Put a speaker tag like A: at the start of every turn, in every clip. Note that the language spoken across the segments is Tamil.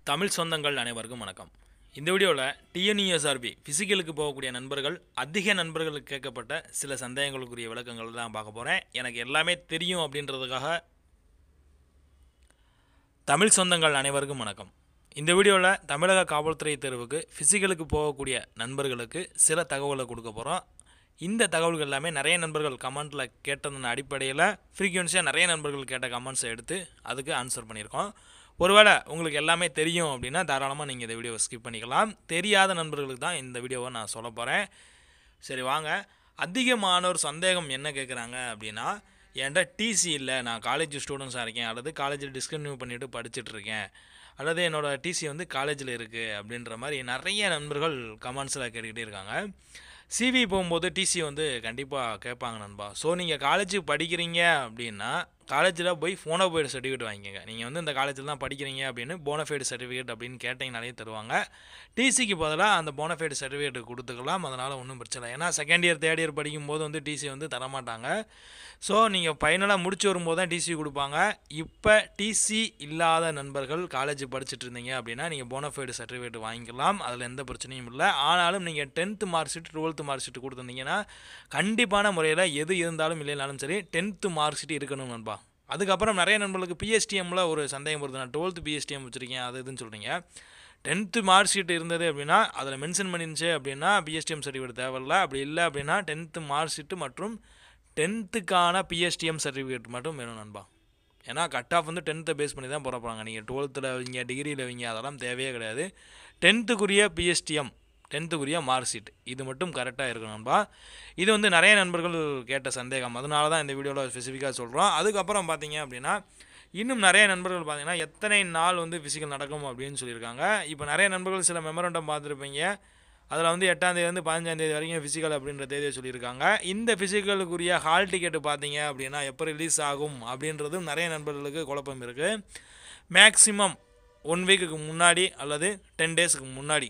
A: தமிழ் சொந்தங்கள் அனைவருக்கும் வணக்கம் இந்த வீடியோவில் டிஎன்யூஎஸ்ஆர்பி ஃபிசிக்கலுக்கு போகக்கூடிய நண்பர்கள் அதிக நண்பர்களுக்கு கேட்கப்பட்ட சில சந்தேகங்களுக்குரிய விளக்கங்கள் தான் பார்க்க போகிறேன் எனக்கு எல்லாமே தெரியும் அப்படின்றதுக்காக தமிழ் சொந்தங்கள் அனைவருக்கும் வணக்கம் இந்த வீடியோவில் தமிழக காவல்துறை தேர்வுக்கு ஃபிசிக்கலுக்கு போகக்கூடிய நண்பர்களுக்கு சில தகவலை கொடுக்க போகிறோம் இந்த தகவல்கள் எல்லாமே நிறைய நண்பர்கள் கமெண்ட்டில் கேட்டதன் அடிப்படையில் ஃப்ரீக்வன்சியாக நிறைய நண்பர்கள் கேட்ட கமெண்ட்ஸை எடுத்து அதுக்கு ஆன்சர் பண்ணியிருக்கோம் ஒருவேளை உங்களுக்கு எல்லாமே தெரியும் அப்படின்னா தாராளமாக நீங்கள் இந்த வீடியோவை ஸ்கிப் பண்ணிக்கலாம் தெரியாத நண்பர்களுக்கு தான் இந்த வீடியோவை நான் சொல்ல போகிறேன் சரி வாங்க அதிகமானோர் சந்தேகம் என்ன கேட்குறாங்க அப்படின்னா என்கிட்ட டிசி இல்லை நான் காலேஜ் ஸ்டூடெண்ட்ஸாக இருக்கேன் அல்லது காலேஜில் டிஸ்கன்டினியூ பண்ணிவிட்டு படிச்சுட்டு இருக்கேன் அல்லது என்னோடய டிசி வந்து காலேஜில் இருக்குது அப்படின்ற மாதிரி நிறைய நண்பர்கள் கமெண்ட்ஸில் கேட்டுக்கிட்டே இருக்காங்க சிவி போகும்போது டிசி வந்து கண்டிப்பாக கேட்பாங்க நண்பா ஸோ நீங்கள் காலேஜ் படிக்கிறீங்க அப்படின்னா காலேஜில் போய் ஃபோனோஃபைடு சர்டிஃபிகேட் வாங்கிக்கோங்க நீங்கள் வந்து இந்த காலேஜில் தான் படிக்கிறீங்க அப்படின்னு போனஃபைடு சர்டிஃபிகேட் அப்படின்னு கேட்டிங்கனாலே தருவாங்க டிசிக்கு பதிலாக அந்த போனஃபைடு சர்டிஃபிகேட் கொடுத்துக்கலாம் அதனால் ஒன்றும் பிரச்சனை இல்லை ஏன்னா செகண்ட் இயர் தேர்ட் இயர் படிக்கும்போது வந்து டிசி வந்து தரமாட்டாங்க ஸோ நீங்கள் ஃபைனலாக முடிச்சு வரும்போது தான் டிசி கொடுப்பாங்க இப்போ டிசி இல்லாத நண்பர்கள் காலேஜ் படிச்சுட்டு இருந்தீங்க அப்படின்னா நீங்கள் போனஃபைடு சர்டிஃபிகேட் வாங்கிக்கலாம் அதில் எந்த பிரச்சனையும் இல்லை ஆனாலும் நீங்கள் tenth mark sheet twelfth mark sheet கொடுத்துருந்தீங்கன்னா கண்டிப்பான முறையில் எது இருந்தாலும் இல்லைனாலும் சரி டென்த்து மார்க் ஷீட் இருக்கணும் நண்பா அதுக்கப்புறம் நிறைய நண்பர்களுக்கு பிஎஸ்டிஎம்மில் ஒரு சந்தேகம் வருது நான் டுவெல்த்து பிஎஸ்டிஎம் வச்சுருக்கேன் அது இதுன்னு சொல்கிறீங்க டென்த்து மார்க் ஷீட் இருந்தது அப்படின்னா அதில் மென்ஷன் பண்ணிருந்துச்சு அப்படின்னா பிஎஸ்டிஎம் சர்டிஃபிகேட் தேவையில்ல அப்படி இல்லை அப்படின்னா டென்த்து மார்க் ஷீட்டு மற்றும் டென்த்துக்கான பிஎஸ்டிஎம் சர்டிஃபிகேட் மட்டும் வேணும் நண்பா ஏன்னா கட் ஆஃப் வந்து டென்த்தை பேஸ் பண்ணி தான் போட போகிறாங்க நீங்கள் டுவெல்த்தில் வைங்க டிகிரியில் வைங்க அதெல்லாம் தேவையே கிடையாது டென்த்துக்குரிய பிஎஸ்டிஎம் டென்த்துக்குரிய மார்க் ஷீட் இது மட்டும் கரெக்டாக இருக்கணும் நண்பா இது வந்து நிறைய நண்பர்கள் கேட்ட சந்தேகம் அதனால தான் இந்த வீடியோவில் ஸ்பெசிஃபிக்காக சொல்கிறோம் அதுக்கப்புறம் பார்த்தீங்க அப்படின்னா இன்னும் நிறைய நண்பர்கள் பார்த்தீங்கன்னா எத்தனை நாள் வந்து ஃபிசிக்கல் நடக்கும் அப்படின்னு சொல்லியிருக்காங்க இப்போ நிறைய நண்பர்கள் சில மெமரண்டம் பார்த்துருப்பீங்க அதில் வந்து எட்டாந்தேதிலேருந்து பதினஞ்சாந்தேதி வரைக்கும் ஃபிசிக்கல் அப்படின்ற தேதியை சொல்லியிருக்காங்க இந்த ஃபிசிக்கலுக்குரிய ஹால் டிக்கெட்டு பார்த்தீங்க அப்படின்னா எப்போ ரிலீஸ் ஆகும் அப்படின்றதும் நிறைய நண்பர்களுக்கு குழப்பம் இருக்குது மேக்ஸிமம் ஒன் வீக்குக்கு முன்னாடி அல்லது டென் டேஸுக்கு முன்னாடி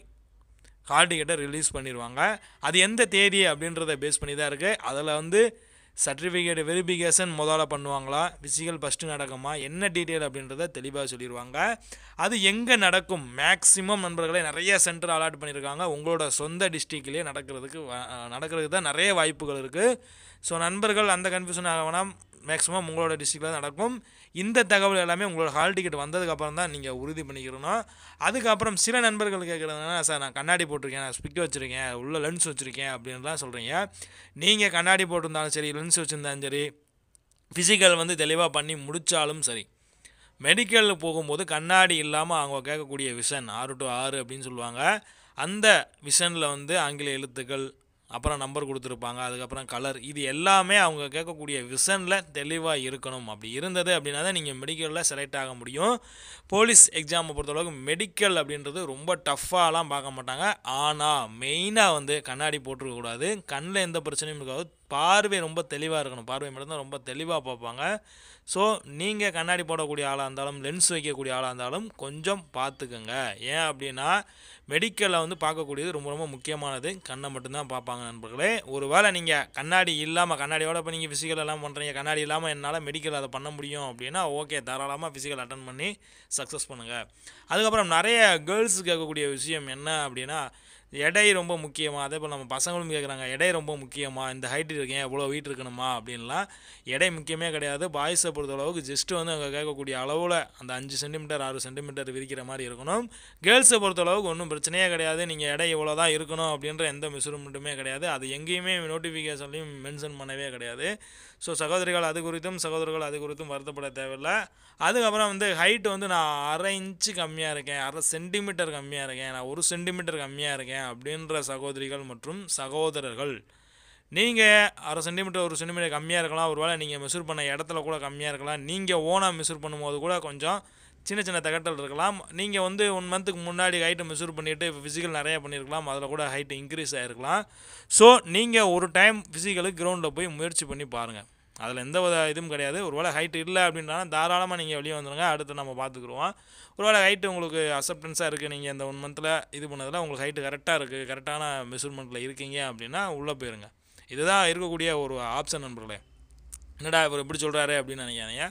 A: ஹால் டிக்கெட்டை ரிலீஸ் பண்ணிடுவாங்க அது எந்த தேதி அப்படின்றத பேஸ் பண்ணி தான் இருக்குது அதில் வந்து சர்டிஃபிகேட் வெரிஃபிகேஷன் முதல்ல பண்ணுவாங்களா ஃபிசிக்கல் ஃபஸ்ட்டு நடக்குமா என்ன டீட்டெயில் அப்படின்றத தெளிவாக சொல்லிடுவாங்க அது எங்கே நடக்கும் மேக்ஸிமம் நண்பர்களே நிறைய சென்டர் அலாட் பண்ணியிருக்காங்க உங்களோட சொந்த டிஸ்ட்ரிக்ட்லேயே நடக்கிறதுக்கு வ- நடக்கிறதுக்கு தான் நிறைய வாய்ப்புகள் இருக்குது ஸோ நண்பர்கள் அந்த கன்ஃபியூஷன் ஆக வேணாம் மேக்ஸிமம் உங்களோட டிஸ்ட்ரிக்டில் தான் நடக்கும் இந்த தகவல் எல்லாமே உங்களோட ஹால் டிக்கெட் வந்ததுக்கப்புறம் தான் நீங்கள் உறுதி பண்ணிக்கிறணும் அதுக்கப்புறம் சில நண்பர்கள் கேட்குறதுனா சார் நான் கண்ணாடி போட்டிருக்கேன் நான் ஸ்பிக் வச்சுருக்கேன் உள்ள லென்ஸ் வச்சுருக்கேன் அப்படின்லாம் சொல்கிறீங்க நீங்கள் கண்ணாடி போட்டிருந்தாலும் சரி லென்ஸ் வச்சுருந்தாலும் சரி ஃபிசிக்கல் வந்து தெளிவாக பண்ணி முடித்தாலும் சரி மெடிக்கலில் போகும்போது கண்ணாடி இல்லாமல் அவங்க கேட்கக்கூடிய விஷன் ஆறு டு ஆறு அப்படின்னு சொல்லுவாங்க அந்த விஷனில் வந்து ஆங்கில எழுத்துக்கள் அப்புறம் நம்பர் கொடுத்துருப்பாங்க அதுக்கப்புறம் கலர் இது எல்லாமே அவங்க கேட்கக்கூடிய விஷனில் தெளிவாக இருக்கணும் அப்படி இருந்தது அப்படின்னா தான் நீங்கள் மெடிக்கலில் செலக்ட் ஆக முடியும் போலீஸ் எக்ஸாமை பொறுத்தளவுக்கு மெடிக்கல் அப்படின்றது ரொம்ப டஃப்பாலாம் பார்க்க மாட்டாங்க ஆனால் மெயினாக வந்து கண்ணாடி போட்டுருக்கக்கூடாது கண்ணில் எந்த பிரச்சனையும் இருக்காது பார்வை ரொம்ப தெளிவாக இருக்கணும் பார்வை மட்டும்தான் ரொம்ப தெளிவாக பார்ப்பாங்க ஸோ நீங்கள் கண்ணாடி போடக்கூடிய ஆளாக இருந்தாலும் லென்ஸ் வைக்கக்கூடிய ஆளாக இருந்தாலும் கொஞ்சம் பார்த்துக்கோங்க ஏன் அப்படின்னா மெடிக்கலில் வந்து பார்க்கக்கூடியது ரொம்ப ரொம்ப முக்கியமானது கண்ணை மட்டும்தான் பார்ப்பாங்க நண்பர்களே ஒருவேளை நீங்கள் கண்ணாடி இல்லாமல் கண்ணாடியோட இப்போ நீங்கள் ஃபிசிக்கல் எல்லாம் பண்ணுறீங்க கண்ணாடி இல்லாமல் என்னால் மெடிக்கல் அதை பண்ண முடியும் அப்படின்னா ஓகே தாராளமாக ஃபிசிக்கல் அட்டன் பண்ணி சக்ஸஸ் பண்ணுங்கள் அதுக்கப்புறம் நிறைய கேர்ள்ஸ் கேட்கக்கூடிய விஷயம் என்ன அப்படின்னா எடை ரொம்ப முக்கியமாக அதே போல் நம்ம பசங்களும் கேட்குறாங்க எடை ரொம்ப முக்கியமாக இந்த ஹைட் இருக்கேன் எவ்வளோ வெயிட் இருக்கணுமா அப்படின்லாம் எடை முக்கியமே கிடையாது பாய்ஸை பொறுத்தளவுக்கு ஜஸ்ட்டு வந்து அவங்க கேட்கக்கூடிய அளவில் அந்த அஞ்சு சென்டிமீட்டர் ஆறு சென்டிமீட்டர் விரிக்கிற மாதிரி இருக்கணும் கேர்ள்ஸை பொறுத்தளவுக்கு ஒன்றும் பிரச்சனையே கிடையாது நீங்கள் எடை இவ்வளோ தான் இருக்கணும் அப்படின்ற எந்த மெஷர்மெண்ட்டுமே கிடையாது அது எங்கேயுமே நோட்டிஃபிகேஷன்லையும் மென்ஷன் பண்ணவே கிடையாது ஸோ சகோதரிகள் அது குறித்தும் சகோதரர்கள் அது குறித்தும் வருத்தப்பட தேவையில்லை அதுக்கப்புறம் வந்து ஹைட் வந்து நான் அரை இன்ச்சு கம்மியாக இருக்கேன் அரை சென்டிமீட்டர் கம்மியாக இருக்கேன் நான் ஒரு சென்டிமீட்டர் கம்மியாக இருக்கேன் அப்படின்ற சகோதரிகள் மற்றும் சகோதரர்கள் நீங்கள் அரை சென்டிமீட்டர் ஒரு சென்டிமீட்டர் கம்மியாக இருக்கலாம் ஒருவேளை நீங்கள் மெஷூர் பண்ண இடத்துல கூட கம்மியாக இருக்கலாம் நீங்கள் ஓனாக மெஷூர் பண்ணும்போது கூட கொஞ்சம் சின்ன சின்ன தகட்டல் இருக்கலாம் நீங்கள் வந்து ஒன் மந்த்துக்கு முன்னாடி ஹைட்டை மெஷூர் பண்ணிவிட்டு ஃபிசிக்கல் நிறைய பண்ணியிருக்கலாம் அதில் கூட ஹைட் இன்க்ரீஸ் ஆகிருக்கலாம் ஸோ நீங்கள் ஒரு டைம் ஃபிசிக்கலுக்கு கிரவுண்டில் போய் முயற்சி பண்ணி பாருங்கள் அதில் எந்த வித இதுவும் கிடையாது ஒருவேளை ஹைட் இல்லை அப்படின்னாலும் தாராளமாக நீங்கள் வெளியே வந்துடுங்க அடுத்து நம்ம பார்த்துக்குருவோம் ஒருவேளை ஹைட்டு உங்களுக்கு அக்செப்டன்ஸாக இருக்குது நீங்கள் இந்த ஒன் மந்தில் இது பண்ணதில் உங்களுக்கு ஹைட்டு கரெக்டாக இருக்குது கரெக்டான மெஷர்மெண்ட்டில் இருக்கீங்க அப்படின்னா உள்ளே போயிருங்க இதுதான் இருக்கக்கூடிய ஒரு ஆப்ஷன் நண்பர்களே என்னடா இவர் இப்படி சொல்கிறாரு அப்படின்னு நினைக்காதீங்க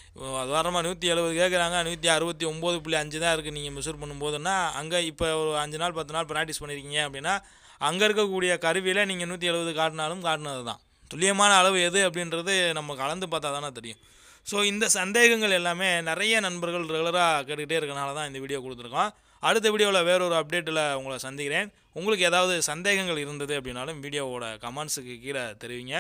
A: உதாரணமாக நூற்றி எழுபது கேட்குறாங்க நூற்றி அறுபத்தி ஒம்பது புள்ளி அஞ்சு தான் இருக்குது நீங்கள் மெஷூர் பண்ணும்போதுன்னா அங்கே இப்போ ஒரு அஞ்சு நாள் பத்து நாள் ப்ராக்டிஸ் பண்ணியிருக்கீங்க அப்படின்னா அங்கே இருக்கக்கூடிய கருவியில் நீங்கள் நூற்றி எழுபது காட்டினாலும் காட்டினது தான் துல்லியமான அளவு எது அப்படின்றது நம்ம கலந்து பார்த்தா தானே தெரியும் ஸோ இந்த சந்தேகங்கள் எல்லாமே நிறைய நண்பர்கள் ரெகுலராக கேட்டுக்கிட்டே இருக்கனால தான் இந்த வீடியோ கொடுத்துருக்கோம் அடுத்த வீடியோவில் வேறொரு அப்டேட்டில் உங்களை சந்திக்கிறேன் உங்களுக்கு ஏதாவது சந்தேகங்கள் இருந்தது அப்படின்னாலும் வீடியோவோட கமெண்ட்ஸுக்கு கீழே தெரிவிங்க